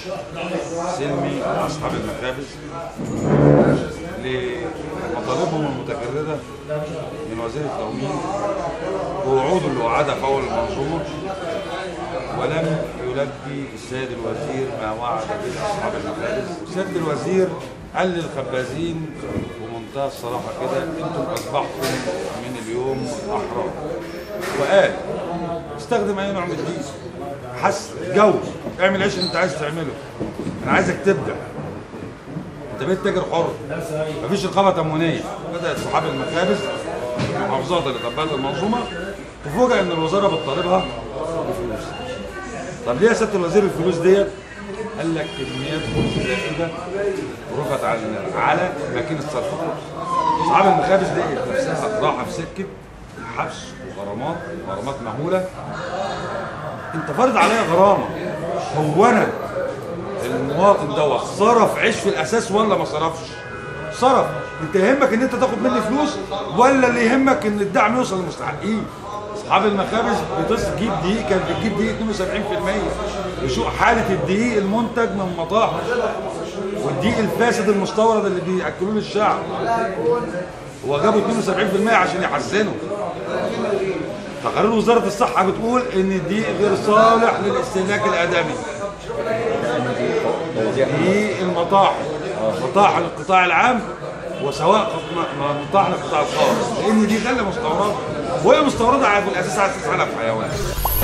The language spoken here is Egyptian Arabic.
سلمي اصحاب المخابز لمطالبهم المتكرره من وزير التموين بوعوده اللي وعدها في اول المنظومه ولم يلبي السيد الوزير ما وعد به اصحاب المخابز السيد الوزير قال للخبازين بمنتهى الصراحه كده انتم اصبحتم من اليوم احرار وقال استخدم اي نوع من الدين حس اتجوز اعمل ايش انت عايز تعمله انا عايزك تبدع انت بقيت تاجر حر مفيش رقابه تموينيه بدات صحاب المخابز المحافظات اللي طبقت المنظومه تفوجئ ان الوزاره بتطالبها بفلوس طب ليه يا سياده الوزير الفلوس ديت؟ قال لك كميات خبز زائده رفعت على على ماكينه صرف الخبز. اصحاب المخابز ديت نفسها راحه في سكه الحبس وغرامات غرامات مهوله انت فرض عليا غرامه هو انا المواطن دوت صرف عيش في الاساس ولا ما صرفش؟ صرف انت يهمك ان انت تاخد مني فلوس ولا اللي يهمك ان الدعم يوصل للمستحقين اصحاب المخابز بتجيب دقيق كانت بتجيب دقيق 72% يشوق حاله الدقيق المنتج من مطاحن والدقيق الفاسد المستورد اللي بياكلوه للشعب هو جابوا 72% عشان يحسنوا تقارير وزاره الصحه بتقول ان الدقيق غير صالح للاستهلاك الادمي دقيق المطاحن مطاحن القطاع العام وسواء م- م- مطاحن القطاع الخاص لان دي غله مستورده وهي مستورده على- في الاساس على اساس علف حيوان